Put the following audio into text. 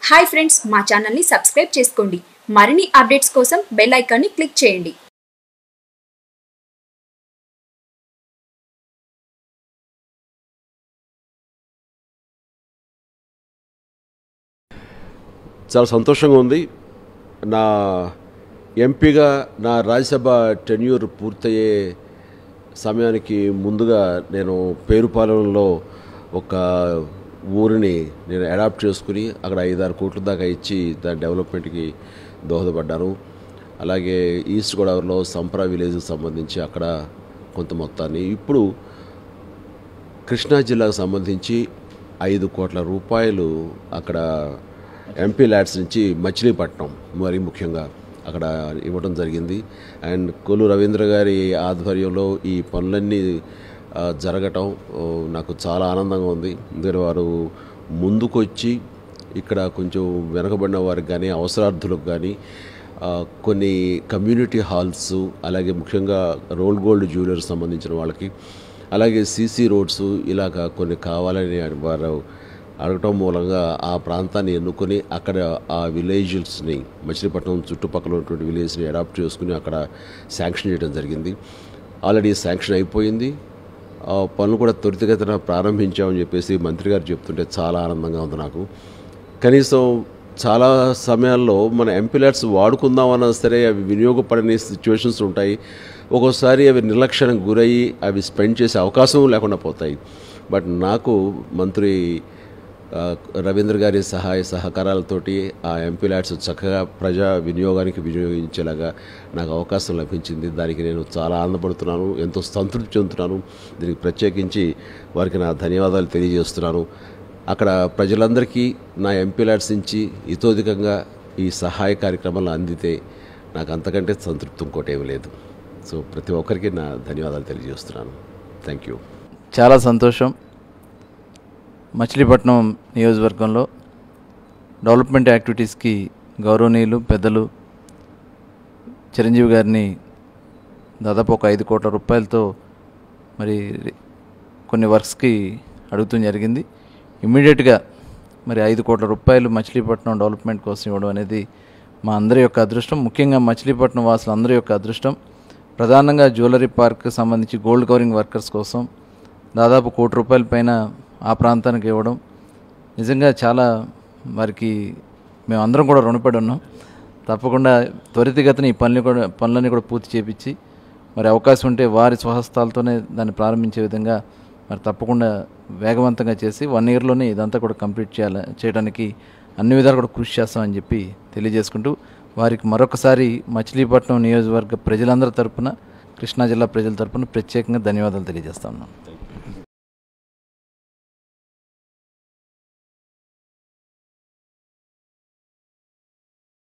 hi friends మా ఛానల్ని subscribe చేసుకోండి మరిన్ని అప్డేట్స్ కోసం బెల్ ఐకాన్ని క్లిక్ చేయండి చాలా సంతోషంగా ఉంది నా ఎంపీగా నా రాజ్యసభ టెన్యూర్ పూర్తయ్యే సమయానికి ముందుగా నేను పేరుపాలెంలో ఒక ఊరిని నేను అడాప్ట్ చేసుకుని అక్కడ ఐదారు కోట్ల దాకా ఇచ్చి దాని డెవలప్మెంట్కి దోహదపడ్డాను అలాగే ఈస్ట్ గోదావరిలో సంప్రా విలేజ్కి సంబంధించి అక్కడ కొంత మొత్తాన్ని ఇప్పుడు కృష్ణా జిల్లాకు సంబంధించి ఐదు కోట్ల రూపాయలు అక్కడ ఎంపీ ల్యాడ్స్ నుంచి మచిలీపట్నం మరి ముఖ్యంగా అక్కడ ఇవ్వడం జరిగింది అండ్ కొల్లు రవీంద్ర గారి ఆధ్వర్యంలో ఈ పనులన్నీ ఆ, జరగటం ఓ, నాకు చాలా ఆనందంగా ఉంది ఎందుకంటే వారు ముందుకొచ్చి ఇక్కడ కొంచెం వెనకబడిన వారికి కానీ అవసరార్థులకు కానీ ఆ, కొన్ని కమ్యూనిటీ హాల్స్ అలాగే ముఖ్యంగా రోల్ గోల్డ్ జ్యువెలర్స్ సంబంధించిన వాళ్ళకి అలాగే సీసీ రోడ్స్ ఇలాగ కొన్ని కావాలని వారు అడగటం మూలంగా ఆ ప్రాంతాన్ని ఎన్నుకొని అక్కడ ఆ విలేజెస్ని మచిలీపట్నం చుట్టుపక్కల ఉన్నటువంటి విలేజ్ని అడాప్ట్ చేసుకుని అక్కడ శాంక్షన్ చేయడం జరిగింది ఆల్రెడీ శాంక్షన్ అయిపోయింది ఆ పనులు కూడా త్వరితగతిన ప్రారంభించామని చెప్పేసి మంత్రి గారు చెప్తుంటే చాలా ఆనందంగా ఉంది నాకు కనీసం చాలా సమయాల్లో మన ఎంపీలెట్స్ వాడుకుందామన్నా సరే అవి వినియోగపడని సిచ్యువేషన్స్ ఉంటాయి ఒక్కోసారి అవి నిర్లక్ష్యానికి గురయ్యి అవి స్పెండ్ చేసే అవకాశం లేకుండా పోతాయి బట్ నాకు మంత్రి ఆ, రవీంద్ర గారి సహాయ సహకారాలతోటి ఆ ఎంపీ ల్యాడ్స్ చక్కగా ప్రజా వినియోగానికి వినియోగించేలాగా నాకు అవకాశం లభించింది దానికి నేను చాలా ఆనందపడుతున్నాను ఎంతో సంతృప్తి చెందుతున్నాను దీనికి ప్రత్యేకించి వారికి నా ధన్యవాదాలు తెలియజేస్తున్నాను అక్కడ ప్రజలందరికీ నా ఎంపీ ల్యాడ్స్ నుంచి ఇతోధికంగా ఈ సహాయ కార్యక్రమాలు అందితే నాకు అంతకంటే సంతృప్తి ఇంకోటి ఏమీ లేదు సో ప్రతి ఒక్కరికి నా ధన్యవాదాలు తెలియజేస్తున్నాను థ్యాంక్ యూ చాలా సంతోషం మచిలీపట్నం నియోజకవర్గంలో డెవలప్మెంట్ యాక్టివిటీస్కి గౌరవనీయులు పెద్దలు చిరంజీవి గారిని దాదాపు ఒక ఐదు కోట్ల రూపాయలతో మరి కొన్ని వర్క్స్కి అడుగుతూ జరిగింది ఇమ్మీడియట్గా మరి ఐదు కోట్ల రూపాయలు మచిలీపట్నం డెవలప్మెంట్ కోసం ఇవ్వడం అనేది మా అందరి యొక్క అదృష్టం ముఖ్యంగా మచిలీపట్నం వాసులు అందరి యొక్క అదృష్టం ప్రధానంగా జ్యువెలరీ పార్క్ సంబంధించి గోల్డ్ కవరింగ్ వర్కర్స్ కోసం దాదాపు కోటి రూపాయల పైన ఆ ప్రాంతానికి ఇవ్వడం నిజంగా చాలా వారికి మేము అందరం కూడా రుణపడి ఉన్నాం తప్పకుండా త్వరితగతిన ఈ పనులు కూడా పనులన్నీ కూడా పూర్తి చేపించి మరి అవకాశం ఉంటే వారి స్వహస్తాలతోనే దాన్ని ప్రారంభించే విధంగా మరి తప్పకుండా వేగవంతంగా చేసి వన్ ఇయర్లోనే ఇదంతా కూడా కంప్లీట్ చేయాలి చేయడానికి అన్ని విధాలు కూడా కృషి చేస్తామని చెప్పి తెలియజేసుకుంటూ వారికి మరొకసారి మచిలీపట్నం నియోజకవర్గ ప్రజలందరి తరపున కృష్ణా జిల్లా ప్రజల తరపున ప్రత్యేకంగా ధన్యవాదాలు తెలియజేస్తా ఉన్నాను